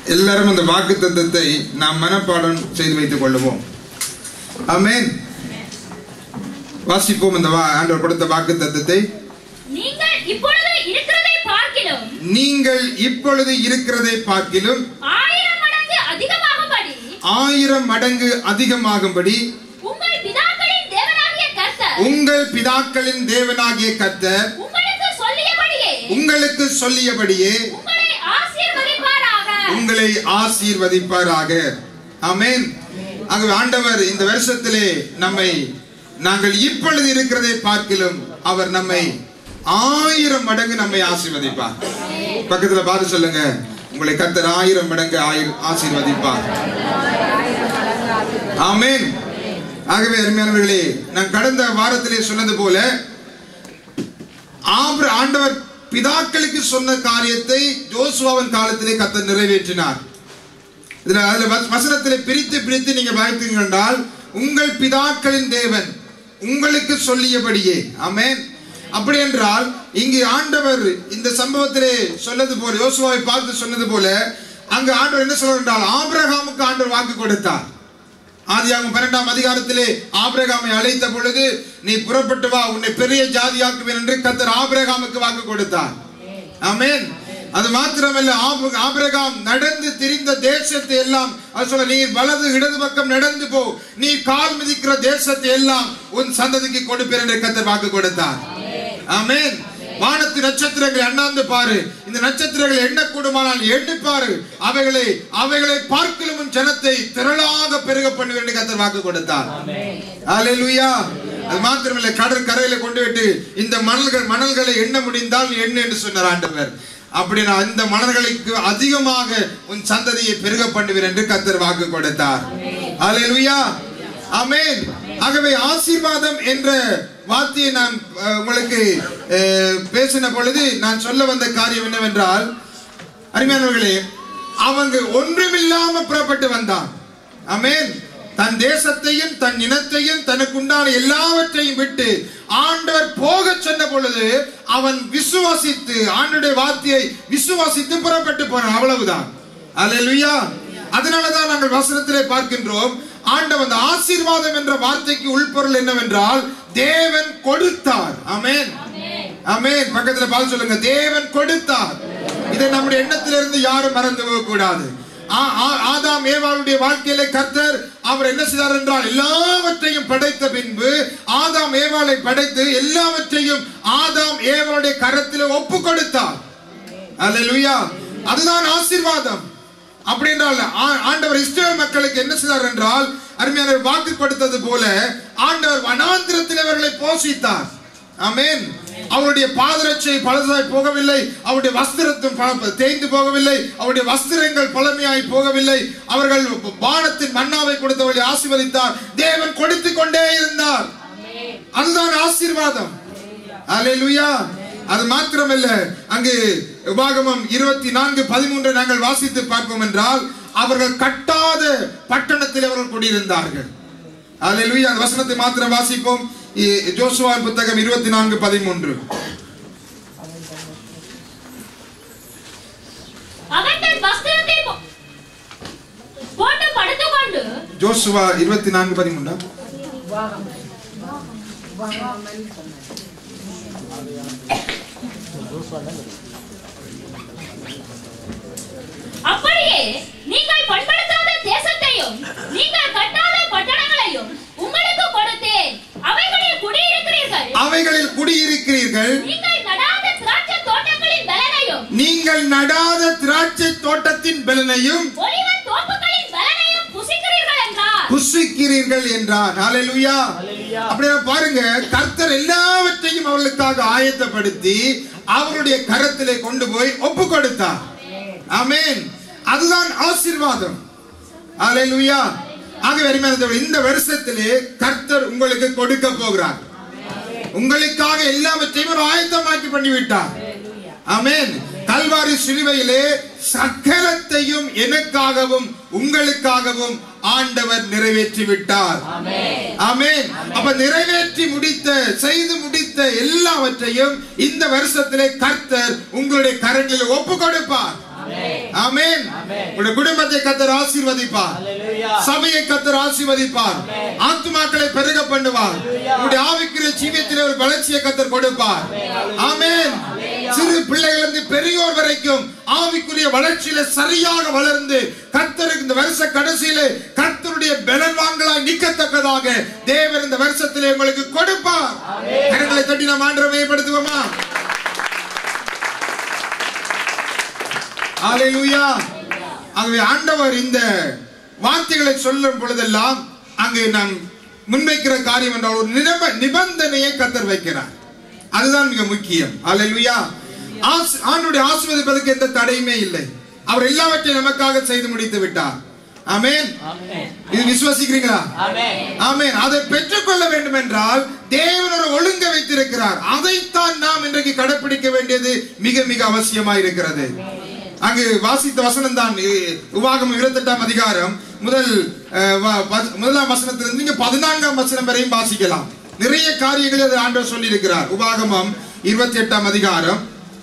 எல்லாரும் அந்த வாக்கு தத்தத்தை நாம் மனப்பாடம் செய்து வைத்துக் கொள்ளுவோம் ஆமென் வாசிப்போம் இந்த வா- ஆண்டவர் கொடுத்த வாக்கு தத்தத்தை நீங்கள் இப்பொழுது இருக்கிறதை பார்க்கிலும் நீங்கள் இப்பொழுது இருக்கிறதை பார்க்கிலும் ஆயிரம் மடங்கு அதிகமாகும்படி ஆயிரம் மடங்கு அதிகமாகும்படி உங்கள் பிதாக்களின் தேவனாகிய கர்த்தர் உங்கள் பிதாக்களின் தேவனாகிய கர்த்தர் உங்களுக்கு சொல்லியபடியே உங்களுக்கு சொல்லியபடியே உங்களை ஆசீர்வதிப்பாராக உங்களை ஆசீர்வதிப்பாராக ஆமென் ஆகவே ஆண்டவர் இந்த வருஷத்திலே நம்மை நாங்கள் இப்பொழுது இருக்கிறதை பார்க்கிலும் அவர் நம்மை ஆயிரம் மடங்கு நம்மை ஆசீர்வதிப்பார் பக்கத்துல பார்த்து சொல்லுங்க உங்களை கர்த்தர் ஆயிரம் மடங்கு ஆயிரம் ஆசீர்வதிப்பார் ஆமென் ஆகவே அருமையானவர்களே நான் கடந்த வாரத்திலே சொன்னது போல ஆபிர ஆண்டவர் பிதாக்களுக்கு சொன்ன காரியத்தை ஜோசுவாவின் காலத்திலே கர்த்தர் நிறைவேற்றினார் இதுல அதுல வச- வசனத்திலே பிரித்து பிரித்து நீங்க பார்த்தீங்க என்றால் உங்கள் பிதாக்களின் தேவன் உங்களுக்கு சொல்லியபடியே ஆமென் அப்படி என்றால் இங்கு ஆண்டவர் இந்த சம்பவத்திலே சொன்னது போல யோசுவாவை பார்த்து சொன்னது போல அங்கு ஆண்டவர் என்ன சொல்றார் என்றால் ஆபிரகாமுக்கு ஆண்டவர் வாக்கு கொடுத்தார் ஆதியாகமம் பன்னெண்டாம் அதிகாரத்திலே ஆபிரகாமை அழைத்த பொழுது நீ புறப்பட்டு வா உன்னை பெரிய ஜாதியாக்குவேன் என்று கர்த்தர் ஆபிரகாமுக்கு வாக்கு கொடுத்தார் ஆமென் அது மாத்திரமல்ல ஆபு- ஆபிரகாம் நடந்து திரிந்த தேசத்தை எல்லாம் அது சொல்ல நீ வலது இடது பக்கம் நடந்து போ நீ கால் மிதிக்கிற தேசத்தை எல்லாம் உன் சந்ததிக்கு கொடுப்பேன் என்று கர்த்தர் வாக்கு கொடுத்தார் ஆமென் வானத்து நட்சத்திரங்களை அண்ணாந்து பாரு இந்த நட்சத்திரங்களை எண்ணக்கூடுமானால் எண்ணி பாரு அவைகளை அவைகளை பார்க்கலும் உன் ஜனத்தை திரளாக பெருக பண்ணுவேன் என்று கர்த்தர் வாக்கு கொடுத்தார் ஹalleluya அது மாத்திரமில்லை கடற்கரையில கொண்டு விட்டு இந்த மணல்கள் மணல்களை எண்ண முடிந்தால் எண்ணு என்று சொன்னார் ஆண்டவர் அப்படின்னா இந்த மணல்களுக்கு அதிகமாக உன் சந்ததியை பெருக பண்ணுவேன் என்று கர்த்தர் வாக்கு கொடுத்தார் ஹalleluya ஆமென் ஆகவே ஆசீர்வாதம் என்ற வார்த்தையை நான் அஹ், உங்களுக்கு அஹ், பேசின பொழுது நான் சொல்ல வந்த காரியம் என்னவென்றால் அருமையானவர்களே அவங்க ஒன்றுமில்லாம புறப்பட்டு வந்தான் ஆமென் தன் தேசத்தையும் தன் இனத்தையும் தனக்குண்டான எல்லாவற்றையும் விட்டு ஆண்டவர் போக சொன்ன பொழுது அவன் விசுவாசித்து ஆண்டுடைய வார்த்தையை விசுவாசித்து புறப்பட்டு போனான் அவ்வளவுதான் அல்லேலூயா அதனாலதான் நாங்கள் வசனத்திலே பார்க்கின்றோம் ஆண்டவன் அந்த ஆசீர்வாதம் என்ற வார்த்தைக்கு உள்பொருள் என்னவென்றால் தேவன் கொடுத்தார் ஆமென் ஆமென் பக்கத்துல பார்த்து சொல்லுங்க தேவன் கொடுத்தார் இதை நம்முடைய எண்ணத்திலிருந்து யாரும் மறந்து போக கூடாது ஆ- ஆ- ஆதாம் ஏவாளுடைய வாழ்க்கையில கர்த்தர் அவர் என்ன செய்தார் என்றால் எல்லாவற்றையும் படைத்த பின்பு ஆதாம் ஏவாளை படைத்து எல்லாவற்றையும் ஆதாம் ஏவாளுடைய கரத்திலே ஒப்பு கொடுத்தார் அல்லேலூயா அதுதான் ஆசீர்வாதம் அப்படி என்றால் ஆ- ஆண்டவர் இஸ்ரவேல் மக்களுக்கு என்ன செய்தார் என்றால் அருமையான வாக்கு கொடுத்தது போல ஆண்டவர் வனாந்திரத்தில் அவர்களை போஷித்தார் ஆமென் அவருடைய பாதரட்சை பழுதாய் போகவில்லை அவருடைய வஸ்திரத்தும் பழ- தேய்ந்து போகவில்லை அவருடைய வஸ்திரங்கள் பழமையாய் போகவில்லை அவர்கள் வானத்தின் மன்னாவை கொடுத்தவர்களை ஆசீர்வதித்தார் தேவன் கொடுத்து கொண்டே இருந்தார் அதுதான் ஆசீர்வாதம் அல்லேலூயா அது மாத்திரமல்ல அங்கு உபாகமம் இருபத்தி நான்கு பதிமூன்று நாங்கள் வாசித்து பார்ப்போம் என்றால் அவர்கள் கட்டாத பட்டணத்தில் அவர்கள் குடியிருந்தார்கள் அல்லேலூயா அந்த வசனத்தை மாத்திரம் வாசிப்போம் இ- ஜோசுவாவின் புத்தகம் இருபத்தி நான்கு பதிமூன்று அவன் தன் வஸ்திரத்தை போ- போட்டு படுத்துக்கொண்டு ஜோசுவா இருபத்தி நான்கு பதிமூன்றா அப்படியே நீங்கள் பண்படுத்தாத தேசத்தையும் நீங்கள் கட்டாத பட்டணங்களையும் உங்களுக்கு கொடுத்தேன் அவைகளில் குடியிருக்கிறீர்கள் அவைகளில் குடியிருக்கிறீர்கள் நீங்கள் நடாத திராட்சை தோட்டங்களின் பலனையும் நீங்கள் நடாத திராட்சை தோட்டத்தின் பலனையும் ஒலிவன் தோப்புகளின் பலனையும் புசிக்கிறீர்கள் என்றார் புசிக்கிறீர்கள் என்றார் ஹalleluya அப்படியே பாருங்க கர்த்தர் எல்லாவற்றையும் அவர்களுக்காக ஆயத்தப்படுத்தி அவருடைய கரத்திலே கொண்டு போய் ஒப்பு கொடுத்தார் ஆமென் அதுதான் ஆசீர்வாதம் ஹalleluya ஆகவே அருமையானவர்களே, இந்த வருஷத்திலே கர்த்தர் உங்களுக்கு கொடுக்க போகிறார் உங்களுக்காக எல்லாவற்றையும் ஒரு ஆயத்தமாக்கி பண்ணிவிட்டார் ஆமென் கல்வாரி சிலுவையிலே சகலத்தையும் எனக்காகவும் உங்களுக்காகவும் ஆண்டவர் நிறைவேற்றி விட்டார் ஆமென் அப்ப நிறைவேற்றி முடித்த செய்து முடித்த எல்லாவற்றையும் இந்த வருஷத்திலே கர்த்தர் உங்களுடைய கரங்களில் ஒப்பு கொடுப்பார் ஆமென் உங்களுடைய குடும்பத்தை கத்தர் ஆசீர்வதிப்பார் Hallelujah. சபையை கத்தர் ஆசீர்வதிப்பார் ஆத்துமாக்களை பெருக பண்ணுவார் உங்களுடைய ஆவிக்குரிய ஜீவியத்திலே ஒரு வளர்ச்சியை கத்தர் கொடுப்பார் ஆமென் சிறு பிள்ளைகள் இருந்து பெரியோர் வரைக்கும் ஆவிக்குரிய வளர்ச்சியில சரியாக வளர்ந்து கர்த்தருக்கு இந்த வருஷ கடைசியிலே கர்த்தருடைய பலன் வாங்கலாய் நிற்கத்தக்கதாக தேவன் இந்த வருஷத்திலே உங்களுக்கு கொடுப்பார் கரங்களை தட்டி நாம் ஆண்டரை மேம்படுத்துவோமா ஹalleluya ஆகவே ஆண்டவர் இந்த வார்த்தைகளை சொல்லும் பொழுதெல்லாம் அங்கு நாம் முன்வைக்கிற காரியம் என்றால் ஒரு நிப நிபந்தனையை கத்தர் வைக்கிறார் அதுதான் மிக முக்கியம் ஹalleluya ஆஸ்- ஆண்டுடைய ஆசீர்வதிப்பதற்கு எந்த தடையுமே இல்லை அவர் எல்லாவற்றையும் நமக்காக செய்து முடித்து விட்டார் ஆமென் Amen. இது விசுவாசிக்கிறீங்களா Amen. ஆமென் அதை பெற்றுக்கொள்ள வேண்டும் என்றால் தேவன் ஒரு ஒழுங்க வைத்திருக்கிறார் அதைத்தான் நாம் இன்றைக்கு கடைபிடிக்க வேண்டியது மிக மிக அவசியமாய் இருக்கிறது அங்கு வாசித்த வசனம் தான் உபாகம் இருபத்தெட்டாம் அதிகாரம் முதல் அஹ், வ- ப- முதலாம் வசனத்திலிருந்து இங்க பதினான்காம் வசனம் வரையும் வாசிக்கலாம் நிறைய காரியங்களை அது ஆண்டவர் சொல்லி இருக்கிறார் உபாகமம் இருபத்தி எட்டாம் அதிகாரம்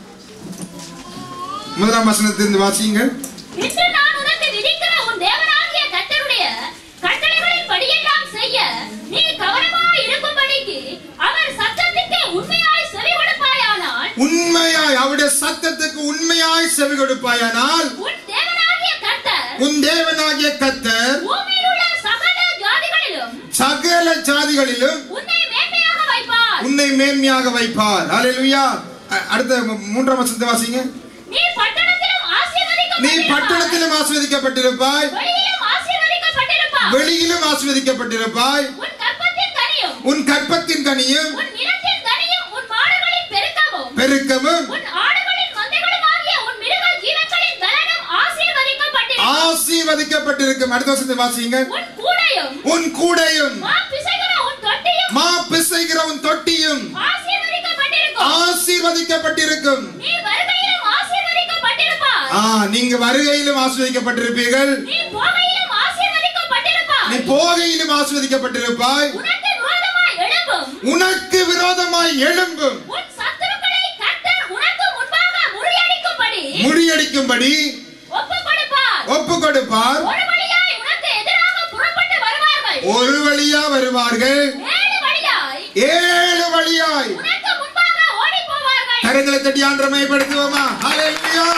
முதலாம் வசனத்திலிருந்து வாசிங்க இன்று நான் உனக்கு விதிக்கிற உன் தேவனாகிய கர்த்தருடைய கட்டளைகளின் படியெல்லாம் செய்ய நீ கவனமாய் இருக்கும்படிக்கு அவர் சத்தத்துக்கு உண்மையாய் செவி கொடுப்பாயானால் உண்மையாய் அவருடைய சத்தத்துக்கு உண்மையாய் செவி கொடுப்பாயானால் உன் தேவனாகிய கர்த்தர் உன் தேவனாகிய கத்தர் பூமியில் உள்ள சகல ஜாதிகளிலும் சகல ஜாதிகளிலும் உன்னை மேன்மையாக வைப்பார் உன்னை மேன்மையாக வைப்பார் அல்லேலூயா அ- அடுத்த மூ- மூன்றாம் வசனத்தை வாசிங்க நீ பட்டணத்திலும் நீ ஆசீர்வதிக்கப்பட்டிருப்பாய் பட்டணத்திலும் ஆஸ்வதிக்கப்பட்டிருப்பாய் வெளியிலும் ஆசீர்வதிக்கப்பட்டிருப்பாய் வெளியிலும் ஆஸ்வதிக்கப்பட்டிருப்பாய் உன் கற்பத்தின் கனியும் உன் கற்பத்தின் கனியும் உன் நிலத்தின் கனியும் உன் மாடுகளின் பெருக்கமும் பெருக்கமும் உன் ஆடுகளின் மந்தைகளுமாகிய உன் மிருக ஜீவன்களின் பலனும் ஆசீர்வதிக்கப்பட்டிருக்கும் ஆசீர்வதிக்கப்பட்டிருக்கும் அடுத்த வசனத்தை வாசிங்க உன் கூடையும் உன் கூடையும் மா பிசைகிற உன் தொட்டியும் மா பிசைகிற உன் தொட்டியும் ஆசீர்வதிக்கப்பட்டிருக்கும் ஆசீர்வதிக்கப்பட்டிருக்கும் நீ வருகையிலும் ஆசீர்வதிக்கப்பட்டிருப்பாய் ஆ நீங்க வருகையிலும் ஆஸ்வதிக்கப்பட்டிருப்பீர்கள் நீ போகையிலும் ஆசீர்வதிக்கப்பட்டிருப்பாய் நீ போகையிலும் ஆஸ்வதிக்கப்பட்டிருப்பாய் உனக்கு விரோதமாய் எழும்பும் உனக்கு விரோதமாய் எழும்பும் உன் சத்துருக்களை கர்த்தர் உனக்கு முன்பாக முறியடிக்கும்படி முறியடிக்கும்படி ஒப்புக் கொடுப்பார் ஒப்பு கொடுப்பார் ஒரு வழியாய் உனக்கு எதிராக புறப்பட்டு வருவார்கள் ஒரு வழியா வருவார்கள் ஏழு வழியாய் ஏழு வழியாய் உனக்கு முன்பாக ஓடி போவார்கள் கரங்களை தட்டி ஆண்டமைப்படுத்துவோமா ஹalleluya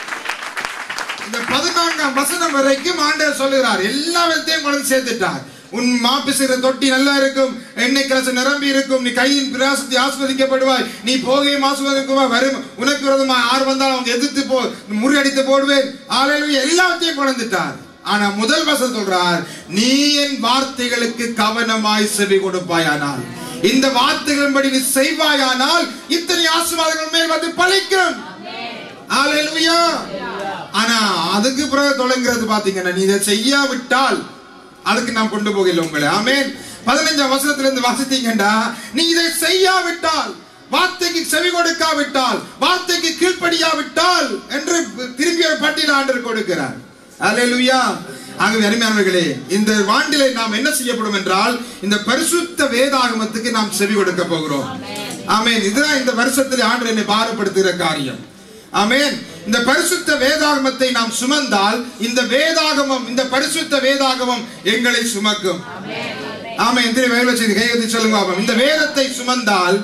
இந்த பதினான்காம் வசனம் வரைக்கும் ஆண்டவர் சொல்லுகிறார் எல்லா விதத்தையும் கொண்டு சேர்த்துட்டார் உன் மாப்பிசுகிற தொட்டி நல்லா இருக்கும் எண்ணெய் கலசம் நிரம்பி இருக்கும் நீ கையின் பிரயாசத்தை ஆஸ்வதிக்கப்படுவாய் நீ போகையும் ஆஸ்வதிக்குமா வரும் உனக்கு விரோதமா ஆறு வந்தால் அவங்க எதிர்த்து போ முறியடித்து போடுவேன் ஆலையில எல்லாத்தையும் கொண்டுட்டார் ஆனா முதல் வசனம் சொல்றார் நீ என் வார்த்தைகளுக்கு கவனமாய் செவி கொடுப்பாயானால் இந்த வார்த்தைகளின்படி நீ செய்வாயானால் இத்தனை ஆசீர்வாதங்கள் மேல் வந்து பலிக்கும் ஹalleluya ஆனா அதுக்கு பிறகு தொடங்குறது பாத்தீங்கன்னா நீ இதை செய்யாவிட்டால் அதுக்கு நான் கொண்டு போகல உங்களை ஆமென் பதினஞ்சாம் வசனத்துல இருந்து வாசித்தீங்கடா நீ இதை செய்யாவிட்டால் வார்த்தைக்கு செவி கொடுக்காவிட்டால் வார்த்தைக்கு கீழ்ப்படியாவிட்டால் என்று திரும்பி ஒரு பட்டியல் ஆண்டர் கொடுக்கிறார் ஹalleluya ஆகவே அருமையானவர்களே இந்த வாண்டிலே நாம் என்ன செய்யப்படும் என்றால் இந்த பரிசுத்த வேதாகமத்துக்கு நாம் செவி கொடுக்க போகிறோம் ஆமென் இதுதான் இந்த வருஷத்தில் ஆண்டு என்னை பாரப்படுத்துகிற காரியம் ஆமென் இந்த பரிசுத்த வேதாகமத்தை நாம் சுமந்தால் இந்த வேதாகமம் இந்த பரிசுத்த வேதாகமம் எங்களை சுமக்கும் ஆமென் திரு வேலை செய்து கையெழுத்தி சொல்லுங்க பாப்போம். இந்த வேதத்தை சுமந்தால்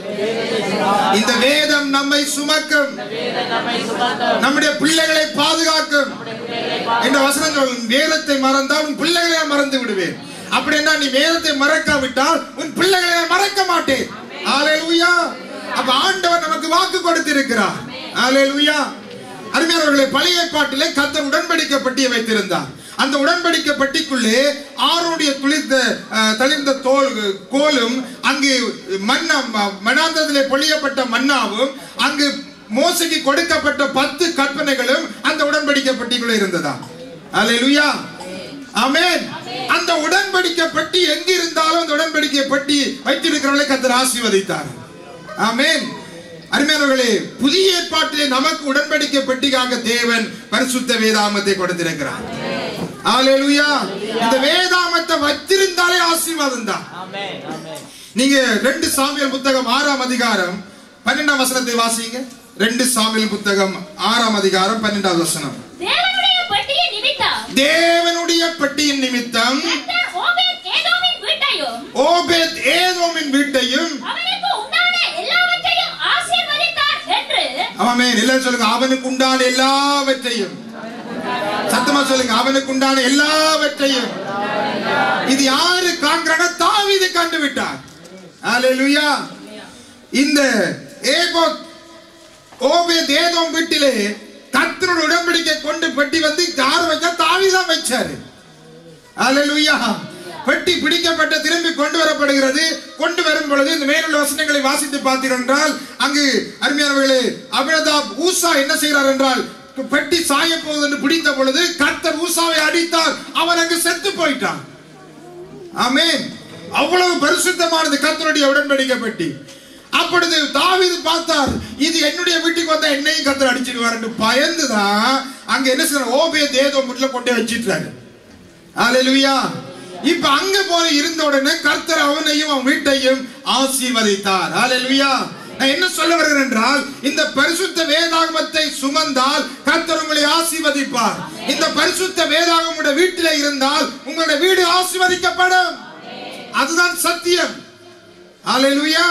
இந்த வேதம் நம்மை சுமக்கும் நம்மை சுமந்தோம் நம்முடைய பிள்ளைகளை பாதுகாக்கும் என்ற வசனம் சொல்லும் வேதத்தை மறந்தால் உன் பிள்ளைகளை நான் மறந்து விடுவேன் அப்படின்னா நீ வேதத்தை மறக்காவிட்டால் உன் பிள்ளைகளை நான் மறக்க மாட்டேன் ஹalleluya அப்ப ஆண்டவர் நமக்கு வாக்கு கொடுத்திருக்கிறார் ஹalleluya அருமையானவர்களே பழைய ஏற்பாட்டிலே கர்த்தர் உடன்படிக்கை பட்டியை வைத்திருந்தார் அந்த உடன்படிக்கை பட்டிக்குள்ளே ஆரோடைய துளிர்ந்த அஹ், தளிர்ந்த தோல் கோலும் அங்கு மன்னா மனாந்தத்திலே பொழியப்பட்ட மன்னாவும் அங்கு மோசைக்கு கொடுக்கப்பட்ட பத்து கற்பனைகளும் அந்த உடன்படிக்கை பட்டிக்குள்ள இருந்ததா அல்லேலூயா ஆமென் அந்த உடன்படிக்கை பட்டி எங்க இருந்தாலும் அந்த உடன்படிக்கை பட்டி வைத்திருக்கிறவர்களை கத்தர் ஆசீர்வதித்தார் ஆமென் அருமையானவர்களே புதிய ஏற்பாட்டிலே நமக்கு உடன்படிக்கை பெட்டிக்காக தேவன் பரிசுத்த வேதாமத்தை கொடுத்திருக்கிறார் அல்லேலூயா இந்த வேதாமத்தை வைத்திருந்தாலே ஆசீர்வாதம் தான் ஆமென் ஆமென் நீங்க ரெண்டு சாமியல் புத்தகம் ஆறாம் அதிகாரம் பன்னெண்டாம் வசனத்தை வாசிங்க ரெண்டு சாமியல் புத்தகம் ஆறாம் அதிகாரம் பன்னெண்டாவது வசனம் தேவனுடைய பெட்டியின் நிமித்தம் கர்த்தர் ஓபேத் ஏதோமின் வீட்டையும் ஓபேத் ஏதோமின் வீட்டையும் அவனுக்கு உண்டான எல்லாவற்றையும் ஆசீர்வதித்தார் என்று ஆமென் எல்லாம் சொல்லுங்க அவனுக்கு உண்டான எல்லாவற்றையும் சத்தமா சொல்லுங்க அவனுக்கு உண்டான எல்லாவற்றையும் இது யாரு காண்கிறாங்க தாவீது கண்டு விட்டார் ஹalleluya இந்த ஏகோத் ஓபேத் ஏதோம் வீட்டிலே கர்த்தருடைய உடன்படிக்கை கொண்டு பெட்டி வந்து யார் வச்சா தாவீதான் வச்சாரு ஹalleluya பெட்டி பிடிக்கப்பட்ட திரும்பி கொண்டு வரப்படுகிறது கொண்டு வரும் பொழுது இந்த மேலுள்ள வசனங்களை வாசித்து பார்த்தீர்கள் என்றால் அங்கு அருமையானவர்களே அபினதாப் ஊசா என்ன செய்கிறார் என்றால் பெட்டி சாய போகுது என்று பிடித்த பொழுது கர்த்தர் ஊசாவை அடித்தார் அவன் அங்கு செத்து போயிட்டான் ஆமென் அவ்வளவு பரிசுத்தமானது கர்த்தருடைய உடன்படிக்கை பெட்டி அப்பொழுது தாவீது பார்த்தார் இது என்னுடைய வீட்டுக்கு வந்தா என்னையும் கர்த்தர் அடிச்சிடுவார் என்று பயந்துதான் அங்க என்ன செய்யறார் ஓபே தேதோ முட்ல கொண்டே வச்சிட்டாரு ஹalleluya இப்ப அங்க போய் இருந்த உடனே கர்த்தர் அவனையும் அவன் வீட்டையும் ஆசீர்வதித்தார் ஹalleluya நான் என்ன சொல்ல வருகிறேன் என்றால் இந்த பரிசுத்த வேதாகமத்தை சுமந்தால் கர்த்தர் உங்களை ஆசீர்வதிப்பார் இந்த பரிசுத்த வேதாகம் உங்களுடைய வீட்டிலே இருந்தால் உங்களுடைய வீடு ஆசீர்வதிக்கப்படும் அதுதான் சத்தியம் ஹalleluya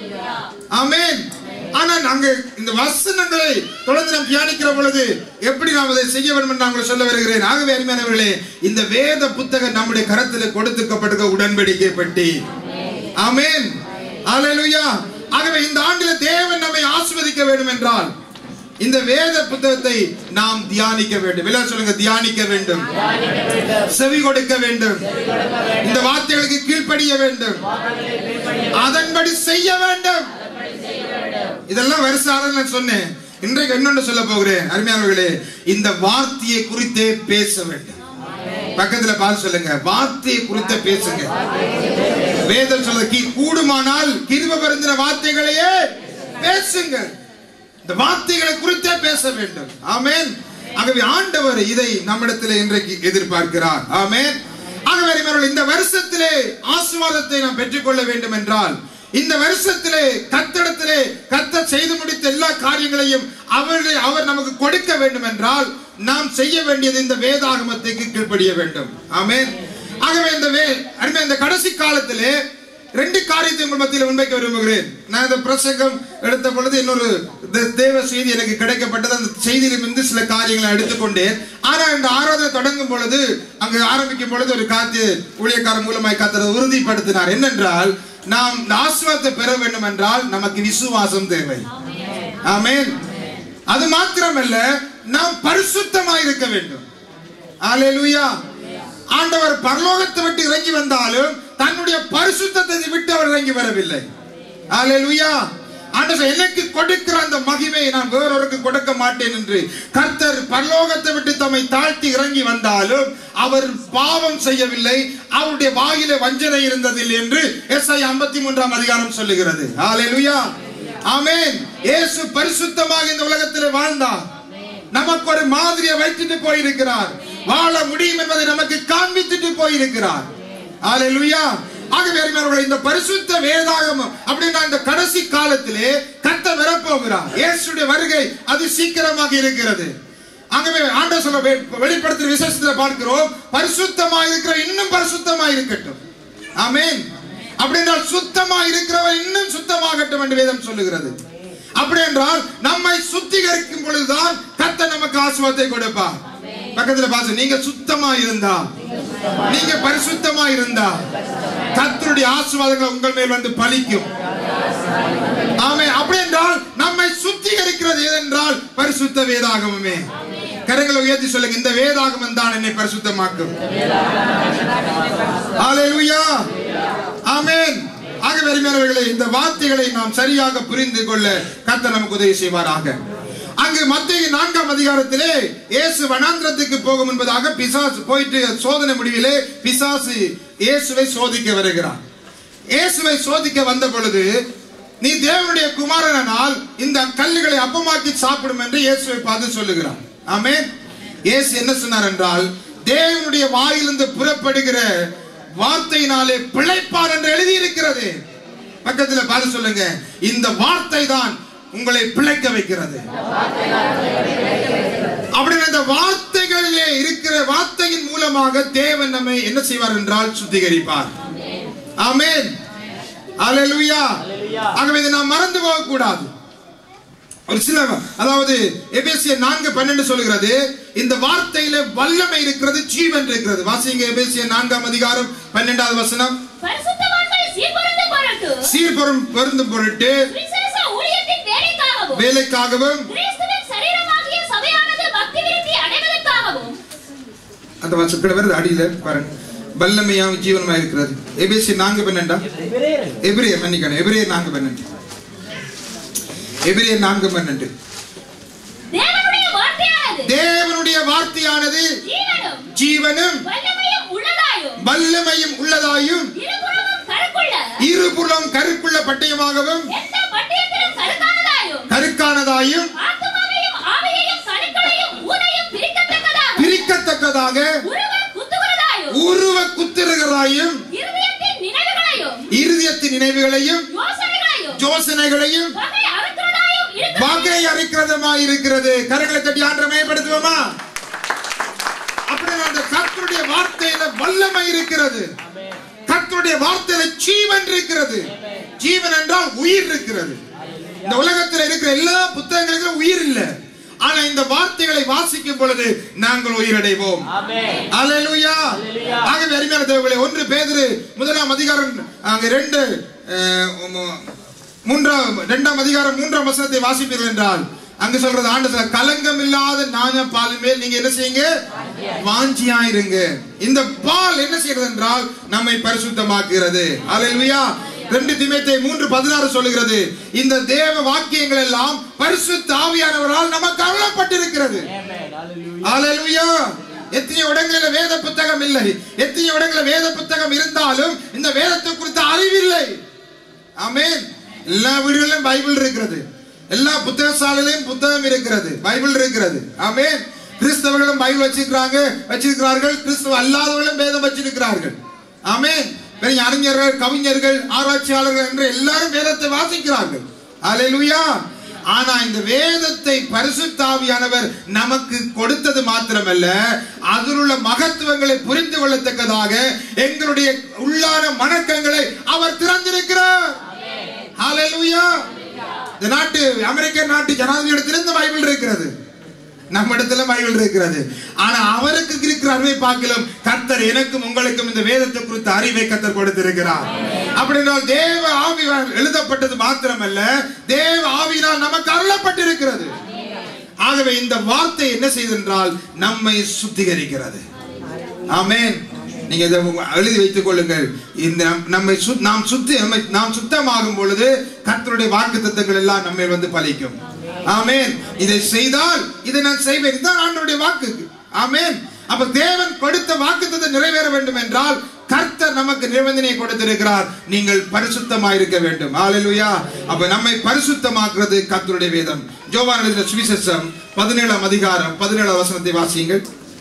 ஆமென் ஆனா நாங்க இந்த வசனங்களை தொடர்ந்து நாம் தியானிக்கிற பொழுது எப்படி நாம் அதை செய்ய வேண்டும் என்று நான் உங்களுக்கு சொல்ல வருகிறேன் ஆகவே அருமையானவர்களே இந்த வேத புத்தகம் நம்முடைய கரத்தில் கொடுத்துக்கப்பட்டிருக்க உடன்படிக்கை பெட்டி ஆமென் ஹalleluya ஆகவே இந்த ஆண்டில தேவன் நம்மை ஆசீர்வதிக்க வேண்டும் என்றால் இந்த வேத புத்தகத்தை நாம் தியானிக்க வேண்டும் எல்லாம் சொல்லுங்க தியானிக்க வேண்டும் செவி கொடுக்க வேண்டும் இந்த வார்த்தைகளுக்கு கீழ்ப்படிய வேண்டும் அதன்படி செய்ய வேண்டும் இதெல்லாம் வருஷம் நான் சொன்னேன் இன்றைக்கு இன்னொன்று சொல்ல போகிறேன் அருமையானவர்களே இந்த வார்த்தையை குறித்தே பேச வேண்டும் பக்கத்துல பார்த்து சொல்லுங்க வார்த்தையை குறித்த பேசுங்க வேதம் சொல்ல கீ கூடுமானால் கிருப பருந்தின வார்த்தைகளையே பேசுங்க இந்த வார்த்தைகளை குறித்தே பேச வேண்டும் ஆமென் ஆகவே ஆண்டவர் இதை நம்மிடத்தில் இன்றைக்கு எதிர்பார்க்கிறார் ஆமென் ஆகவே அருமையானவர்களே, இந்த வருஷத்திலே ஆசீர்வாதத்தை நாம் பெற்றுக்கொள்ள வேண்டும் என்றால் இந்த வருஷத்திலே கத்தடத்திலே கத்த செய்து முடித்த எல்லா காரியங்களையும் அவருடைய அவர் நமக்கு கொடுக்க வேண்டும் என்றால் நாம் செய்ய வேண்டியது இந்த வேதாகமத்துக்கு கீழ்ப்படிய வேண்டும் ஆமென் ஆகவே இந்த வே அருமை இந்த கடைசி காலத்திலே ரெண்டு காரியத்தை உங்கள் மத்தியில் முன்வைக்க விரும்புகிறேன் நான் இந்த பிரசங்கம் எடுத்த பொழுது இன்னொரு தே- தேவ செய்தி எனக்கு கிடைக்கப்பட்டது அந்த செய்தியிலிருந்து சில காரியங்களை எடுத்துக்கொண்டேன் ஆனா இந்த ஆராதனை தொடங்கும் பொழுது அங்கு ஆரம்பிக்கும் பொழுது ஒரு காத்து ஊழியக்காரர் மூலமாய் கத்தரை உறுதிப்படுத்தினார் என்னென்றால் நாம் இந்த ஆசீர்வாதத்தை பெற வேண்டும் என்றால் நமக்கு விசுவாசம் தேவை ஆமென் அது மாத்திரமல்ல நாம் பரிசுத்தமாய் இருக்க வேண்டும் அல்லேலூயா ஆண்டவர் பரலோகத்தை விட்டு இறங்கி வந்தாலும் தன்னுடைய பரிசுத்தத்தை விட்டு அவர் இறங்கி வரவில்லை அல்லேலூயா ஆண்டவர் எனக்கு கொடுக்கிற அந்த மகிமையை நான் வேறொருக்கு கொடுக்க மாட்டேன் என்று கர்த்தர் பரலோகத்தை விட்டு தம்மை தாழ்த்தி இறங்கி வந்தாலும் அவர் பாவம் செய்யவில்லை அவருடைய வாயில வஞ்சனை இருந்ததில்லை என்று எஸ்ஐ ஐம்பத்தி மூன்றாம் அதிகாரம் சொல்லுகிறது அல்லேலூயா ஆமென் இயேசு பரிசுத்தமாக இந்த உலகத்திலே வாழ்ந்தார் நமக்கு ஒரு மாதிரியை வைத்துட்டு போயிருக்கிறார் வாழ முடியும் என்பதை நமக்கு காண்பித்துட்டு போயிருக்கிறார் ஹalleluya ஆகவே அருமையானவர்களே, இந்த பரிசுத்த வேதாகமம் அப்படின்னா இந்த கடைசி காலத்திலே கத்த வரப்போகிறார் இயேசுடைய வருகை அது சீக்கிரமாக இருக்கிறது ஆகவே ஆண்டவர் சொல்ல வெ- வெளிப்படுத்துற விசேஷத்துல பார்க்கிறோம் பரிசுத்தமா இருக்கிற இன்னும் பரிசுத்தமா இருக்கட்டும் ஆமென் அப்படி என்றால் சுத்தமா இருக்கிறவன் இன்னும் சுத்தமாகட்டும் என்று வேதம் சொல்லுகிறது அப்படி என்றால் நம்மை சுத்திகரிக்கும் பொழுதுதான் கத்த நமக்கு ஆசுவாதத்தை கொடுப்பார் பக்கத்துல பாச நீங்க சுத்தமா இருந்தா நீங்க பரிசுத்தமா இருந்தா கத்தருடைய ஆசீர்வாதங்கள் உங்கள் மேல் வந்து பலிக்கும் ஆமே அப்படி என்றால் நம்மை சுத்திகரிக்கிறது எதென்றால் பரிசுத்த வேதாகமமே கரங்களை உயர்த்தி சொல்லுங்க இந்த வேதாகமம் தான் என்னை பரிசுத்தமாக்கும் ஹalleluya ஆமென் ஆகவே அருமையானவர்களே இந்த வார்த்தைகளை நாம் சரியாக புரிந்து கொள்ள கர்த்தர் நமக்கு உதவி செய்வாராக அங்கு மத்திய நான்காம் அதிகாரத்திலே இயேசு வனாந்திரத்துக்கு போகும் என்பதாக பிசாசு போயிட்டு சோதனை முடிவிலே பிசாசு இயேசுவை சோதிக்க வருகிறார் இயேசுவை சோதிக்க வந்த பொழுது நீ தேவனுடைய குமாரனால் இந்த கல்லுகளை அப்பமாக்கி சாப்பிடும் என்று இயேசுவை பார்த்து சொல்லுகிறார் ஆமென் இயேசு என்ன சொன்னார் என்றால் தேவனுடைய வாயிலிருந்து புறப்படுகிற வார்த்தையினாலே பிழைப்பார் என்று எழுதியிருக்கிறது பக்கத்துல பார்த்து சொல்லுங்க இந்த வார்த்தை தான் உங்களை பிழைக்க வைக்கிறது அப்படின்னு இந்த வார்த்தைகளிலே இருக்கிற வார்த்தையின் மூலமாக தேவன் நம்மை என்ன செய்வார் என்றால் சுத்திகரிப்பார் ஆமென் அல்லேலூயா Hallelujah. ஆகவே இதை நாம் மறந்து போக கூடாது ஒரு சில அதாவது எபேசியர் நான்கு பன்னெண்டு சொல்கிறது இந்த வார்த்தையில வல்லமை இருக்கிறது ஜீவன் இருக்கிறது வாசிங்க எபேசியர் நான்காம் அதிகாரம் பன்னெண்டாவது வசனம் பரிசுத்தவான்கள் சீர்பொருந்தும் பொருட்டு சீர்பொருள் பொருந்தும் பொருட்டு சுவிசேஷ ஊழியத்தின் வேலைக்காகவும் வேலைக்காகவும் கிறிஸ்துவின் சரீரமாகிய சபையானது பக்தி விருத்தி அடைவதற்காகவும் அந்த வசக்கிட வருது அடியில பாருங்க வல்லமையாம் ஜீவனமா இருக்கிறது எபேசியர் நான்கு பன்னெண்டா எபிரேயர் எபிரேயர் மன்னிக்கணும் எபிரேயர் நான்கு பன்னெண்டு எபிரேயர் நான்கு பன்னெண்டு தேவனுடைய வார்த்தையானது தேவனுடைய வார்த்தையானது ஜீவனும் ஜீவனும் வல்லமையும் உள்ளதாயும் வல்லமையும் உள்ளதாயும் இருபுறமும் கருக்குள்ள இருபுறம் கருக்குள்ள பட்டயமாகவும் எந்த பட்டயத்திலும் கருக்கானதாயும் கருக்கானதாயும் ஆத்துமாவையும் ஆவியையும் கணுக்களையும் ஊனையும் பிரிக்கத்தக்கதாகும் பிரிக்கத்தக்கதாக உருவ குத்துகிறதாயும் உருவ குத்திருகிறதாயும் இருதயத்தின் நினைவுகளையும் இருதயத்தின் நினைவுகளையும் யோசனைகளையும் யோசனைகளையும் வகை அறுக்கிறதாயும் இருக்கிறது வகை அரிக்கிறதுமாய் இருக்கிறது கரங்களை தட்டி ஆற்ற மேம்படுத்துவோமா அப்படி அந்த கர்த்தருடைய வார்த்தையில வல்லமை இருக்கிறது கர்த்தருடைய வார்த்தையில ஜீவன் இருக்கிறது ஜீவன் என்றால் உயிர் இருக்கிறது இந்த உலகத்தில் இருக்கிற எல்லா புத்தகங்களுக்கும் உயிர் இல்லை ஆனா இந்த வார்த்தைகளை வாசிக்கும் பொழுது நாங்கள் உயிரடைவோம் ஆமென் அல்லேலூயா அல்லேலூயா. ஆகவே அருமையான தேவர்களே ஒன்று பேதுரு முதலாம் அதிகாரம் அங்க ரெண்டு அஹ், மு- மூன்றாம் இரண்டாம் அதிகாரம் மூன்றாம் வசனத்தை வாசிப்பீர்கள் என்றால் அங்க சொல்றது ஆண்டு சொல்ல கலங்கம் இல்லாத ஞான பாலின் மேல் நீங்க என்ன செய்யுங்க வாஞ்சியா இருங்க இந்த பால் என்ன செய்கிறது என்றால் நம்மை பரிசுத்தமாக்குகிறது அல்லேலூயா ரெண்டு திமேத்தை மூன்று பதினாறு சொல்லுகிறது இந்த தேவ வாக்கியங்கள் எல்லாம் பரிசுத்த ஆவியானவரால் நமக்கு அருளப்பட்டிருக்கிறது ஆமென் ஹalleluya ஹalleluya எத்தனையோ இடங்களில் வேத புத்தகம் இல்லை எத்தனையோ இடங்களில் வேத புத்தகம் இருந்தாலும் இந்த வேதத்தை குறித்த அறிவில்லை ஆமென் எல்லா வீடுகளிலும் பைபிள் இருக்கிறது எல்லா புத்தக சாலையிலும் புத்தகம் இருக்கிறது பைபிள் இருக்கிறது ஆமென் கிறிஸ்தவர்களும் பைபிள் வச்சிருக்கிறாங்க வச்சிருக்கிறார்கள் கிறிஸ்தவ அல்லாதவர்களும் வேதம் வச்சிருக்கிறார்கள் ஆமென் பெரிய அறிஞர்கள் கவிஞர்கள் ஆராய்ச்சியாளர்கள் என்று எல்லாரும் வேதத்தை வாசிக்கிறார்கள் ஹalleluya ஆனா இந்த வேதத்தை பரிசுத்தாவியானவர் நமக்கு கொடுத்தது மாத்திரமல்ல அதில் உள்ள மகத்துவங்களை புரிந்து கொள்ளத்தக்கதாக எங்களுடைய உள்ளான மணக்கங்களை அவர் திறந்திருக்கிறார் ஹalleluya இந்த நாட்டு அமெரிக்க நாட்டு ஜனாதிபதி இந்த பைபிள் இருக்கிறது நம்ம இடத்துல பைபிள் இருக்கிறது ஆனா அவருக்கு இருக்கிற அறிவை பார்க்கலாம் கர்த்தர் எனக்கும் உங்களுக்கும் இந்த வேதத்தை குறித்த அறிவை கர்த்தர் கொடுத்திருக்கிறார் அப்படி என்றால் தேவ ஆவியால் எழுதப்பட்டது மாத்திரமல்ல தேவ ஆவியினால் நமக்கு அருளப்பட்டிருக்கிறது ஆகவே இந்த வார்த்தை என்ன செய்தென்றால் நம்மை சுத்திகரிக்கிறது ஆமென் நீங்க இதை எழுதி வைத்துக் கொள்ளுங்கள் இந்த நம்- நம்மை சு- நாம் சுத்தி நம்மை நாம் சுத்தமாகும் பொழுது கர்த்தருடைய வாக்கு எல்லாம் நம்மை வந்து பலிக்கும் ஆமென் இதை செய்தால் இதை நான் செய்வேன் இதுதான் ஆண்டவருடைய வாக்கு ஆமென் அப்ப தேவன் கொடுத்த வாக்கு நிறைவேற வேண்டும் என்றால் கர்த்தர் நமக்கு நிபந்தனையை கொடுத்திருக்கிறார் நீங்கள் பரிசுத்தமாக இருக்க வேண்டும் ஹalleluya அப்ப நம்மை பரிசுத்தமாக்குறது கர்த்தருடைய வேதம் ஜோவான் எழுதின சுவிசேஷம் பதினேழாம் அதிகாரம் பதினேழாம் வசனத்தை வாசியுங்கள்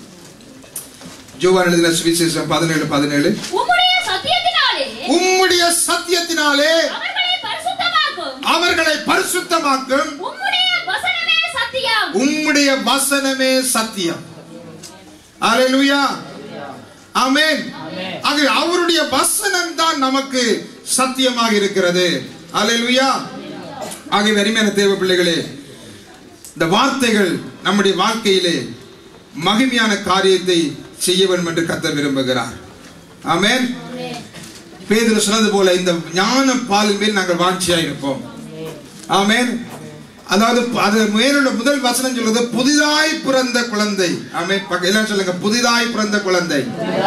ஜோவான் எழுதின சுவிசேஷம் பதினேழு பதினேழு உம்முடைய சத்தியத்தினாலே உம்முடைய சத்தியத்தினாலே அவர்களை பரிசுத்தமாக்கும் அவர்களை பரிசுத்தமாக்கும் உம்முடைய வசனமே சத்தியம் உம்முடைய வசனமே சத்தியம் அல்லேலூயா ஆமென் ஆமென். ஆகவே அவருடைய வசனம் தான் நமக்கு சத்தியமாக இருக்கிறது அல்லேலூயா ஆகவே அருமையான தேவ பிள்ளைகளே இந்த வார்த்தைகள் நம்முடைய வாழ்க்கையிலே மகிமையான காரியத்தை செய்ய வேண்டும் என்று கத்த விரும்புகிறார் ஆமென் பேதுரு சொன்னது போல இந்த ஞான பாலின் மேல் நாங்கள் வாஞ்சியா இருப்போம் ஆமென் அதாவது அது மேலுள்ள முதல் வசனம் சொல்றது புதிதாய் பிறந்த குழந்தை ஆமென் பக்க- எல்லாம் சொல்லுங்க புதிதாய் பிறந்த குழந்தை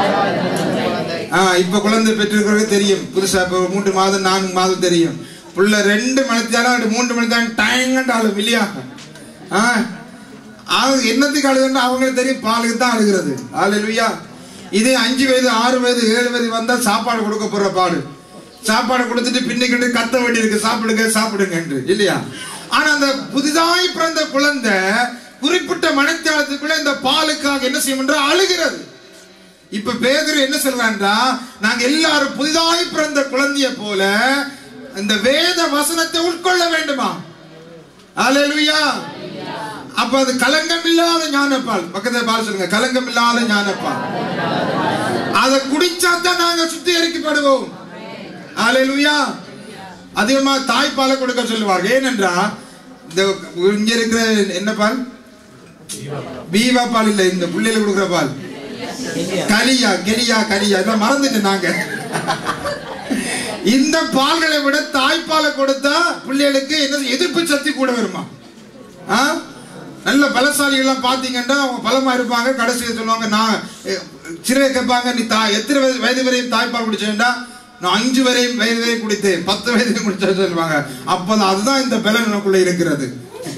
ஆ இப்ப குழந்தை பெற்றிருக்கிறது தெரியும் புதுசா இப்ப ஒரு மூன்று மாதம் நான்கு மாதம் தெரியும் புள்ள ரெண்டு மணித்தாலும் மூன்று மணித்தான் டயங்கண்டு அழும் இல்லையா ஆ அவங்க என்னத்துக்கு அழுதுன்னா அவங்களுக்கு தெரியும் பாலுக்கு தான் அழுகிறது ஆளுயா இதே அஞ்சு வயது ஆறு வயது ஏழு வயது வந்தா சாப்பாடு கொடுக்க போற பாடு சாப்பாடு கொடுத்துட்டு பின்னிக்கிட்டு கத்த வேண்டி இருக்கு சாப்பிடுங்க சாப்பிடுங்க என்று இல்லையா ஆனா அந்த புதிதாய் பிறந்த குழந்தை குறிப்பிட்ட மனத்தியாலத்துக்குள்ள இந்த பாலுக்காக என்ன செய்யும் என்றால் அழுகிறது இப்ப பேதுரு என்ன சொல்றான்றா நாங்க எல்லாரும் புதிதாய் பிறந்த குழந்தைய போல இந்த வேத வசனத்தை உட்கொள்ள வேண்டுமா அல்லேலூயா அப்ப அது கலங்கம் இல்லாத ஞானப்பால் பக்கத்துல பால் சொல்லுங்க கலங்கம் இல்லாத ஞானப்பால் அதை குடிச்சா தான் நாங்க சுத்திகரிக்கப்படுவோம் ஹalleluya அதிகமா தாய்ப்பாலை கொடுக்க சொல்லுவார்கள் ஏனென்றா இந்த இங்க இருக்கிற என்ன பால் பீவா பால் இல்ல இந்த புள்ளையில கொடுக்குற பால் கலியா கெலியா கலியா இதெல்லாம் மறந்துட்டு நாங்க இந்த பால்களை விட தாய்ப்பாலை கொடுத்தா பிள்ளைகளுக்கு என்ன எதிர்ப்பு சக்தி கூட வருமா ஆ? நல்ல பலசாலிகள்லாம் பார்த்தீங்கன்னா அவங்க பலமா இருப்பாங்க கடைசியில் சொல்லுவாங்க நான் எ- சிறையை கேட்பாங்க நீ தா எத்தனை வயது வயது வரையும் தாய்ப்பால் குடிச்சேன்டா நான் அஞ்சு வரையும் வயது வரையும் குடித்தேன் பத்து வயது குடிச்சேன்னு சொல்லுவாங்க அப்பதான் அதுதான் இந்த பலன் நமக்குள்ள இருக்கிறது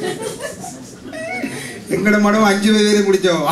எங்கட மடம் அஞ்சு வயது வரையும் குடிச்சவா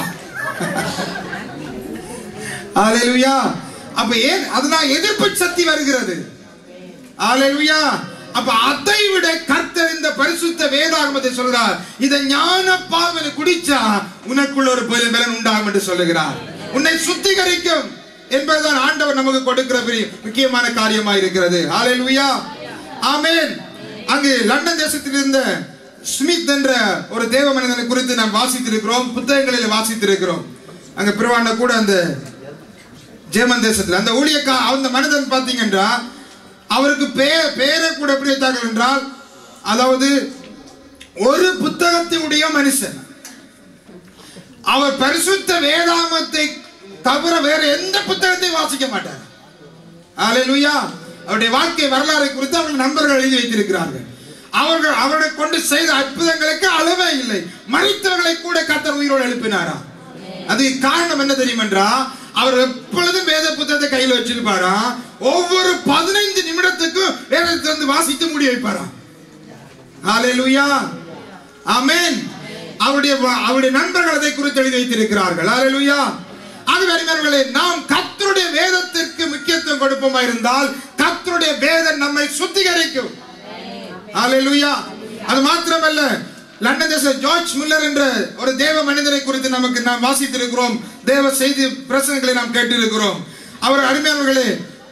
ஹalleluya அப்ப ஏன் அதனால் எதிர்ப்பு சக்தி வருகிறது ஹalleluya அப்ப அதை விட கர்த்தர் இந்த பரிசுத்த வேதாகமத்தை சொல்றார் இதை ஞான பாவனை குடிச்சா உனக்குள்ள ஒரு பெரிய பலன் உண்டாகும் என்று சொல்லுகிறார் உன்னை சுத்திகரிக்கும் என்பதுதான் ஆண்டவர் நமக்கு கொடுக்கிற பெரிய முக்கியமான காரியமா இருக்கிறது ஹalleluya ஆமென் அங்கு லண்டன் தேசத்தில் இருந்த ஸ்மித் என்ற ஒரு தேவ மனிதனை குறித்து நாம் வாசித்திருக்கிறோம் புத்தகங்களில் வாசித்திருக்கிறோம் அங்க பிறவாண்ட கூட அந்த ஜெர்மன் தேசத்தில் அந்த ஊழியக்கா அந்த மனிதன் பார்த்தீங்கன்னா அவருக்கு பே பேரை கூட எப்படி வைத்தார்கள் என்றால் அதாவது ஒரு புத்தகத்தினுடைய மனுஷன் அவர் பரிசுத்த வேதாமத்தை தவிர வேற எந்த புத்தகத்தையும் வாசிக்க மாட்டார் அல்லேலூயா அவருடைய வாழ்க்கை வரலாறை குறித்து அவர்கள் நண்பர்கள் எழுதி வைத்திருக்கிறார்கள் அவர்கள் அவர்களை கொண்டு செய்த அற்புதங்களுக்கு அளவே இல்லை மறித்தவர்களை கூட கத்தர் உயிரோடு எழுப்பினாரா அது காரணம் என்ன தெரியும் என்றா அவர் எப்பொழுதும் வேத புத்தகத்தை கையில் வச்சிருப்பாரா ஒவ்வொரு பதினைந்து நிமிடத்துக்கும் வேதத்தை வந்து வாசித்து முடிய வைப்பாராம் ஹalleluya ஆமென் அவருடைய வ- அவருடைய நண்பர்கள் அதை குறித்து எழுதி வைத்திருக்கிறார்கள் ஹalleluya ஆகவே அருமையானவர்களே நாம் கர்த்தருடைய வேதத்திற்கு முக்கியத்துவம் கொடுப்போமா இருந்தால் கர்த்தருடைய வேதம் நம்மை சுத்திகரிக்கும் ஹalleluya அது மாத்திரமல்ல லண்டன் தேச ஜார்ஜ் முல்லர் என்ற ஒரு தேவ மனிதனை குறித்து நமக்கு நாம் வாசித்திருக்கிறோம் தேவ செய்தி பிரசங்களை நாம் கேட்டிருக்கிறோம் அவர் அருமையானவர்களே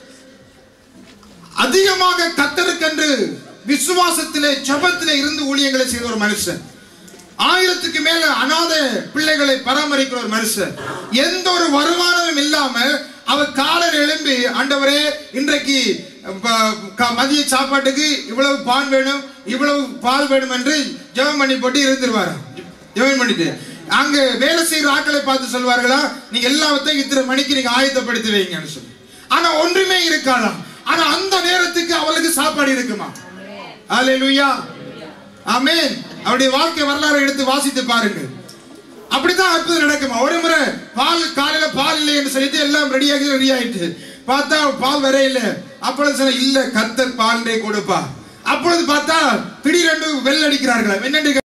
அதிகமாக கத்தருக்கென்று விசுவாசத்திலே ஜெபத்திலே இருந்து ஊழியங்களை செய்த ஒரு மனுஷன் ஆயிரத்துக்கு மேல அநாத பிள்ளைகளை பராமரிக்கிற ஒரு மனுஷன் எந்த ஒரு வருமானமும் இல்லாமல் அவர் காலையில் எழும்பி ஆண்டவரே இன்றைக்கு ப- க- மதிய சாப்பாட்டுக்கு இவ்வளவு பால் வேணும் இவ்வளவு பால் வேணும் என்று ஜெபம் பண்ணி போட்டு இருந்துருவார் ஜெபம் பண்ணிட்டு அங்க வேலை செய்யற ஆட்களை பார்த்து சொல்வார்களா நீங்க எல்லாத்தையும் இத்தனை மணிக்கு நீங்க ஆயத்தப்படுத்தி வைங்கன்னு சொல்லி ஆனா ஒன்றுமே இருக்காதாம் ஆனா அந்த நேரத்துக்கு அவளுக்கு சாப்பாடு இருக்குமா அல்லேலூயா ஆமென் அவருடைய வாழ்க்கை வரலாறு எடுத்து வாசித்து பாருங்க அப்படித்தான் அற்புதம் நடக்குமா ஒரு முறை பால் காலையில பால் இல்லை என்று சொல்லிட்டு எல்லாம் ரெடியாகி ரெடி ஆயிட்டு பார்த்தா பால் வர இல்ல அப்பொழுது சொன்ன இல்ல கத்தர் பால் கொடுப்பா அப்பொழுது பார்த்தா திடீரென்று வெள்ளடிக்கிறார்கள் என்னென்று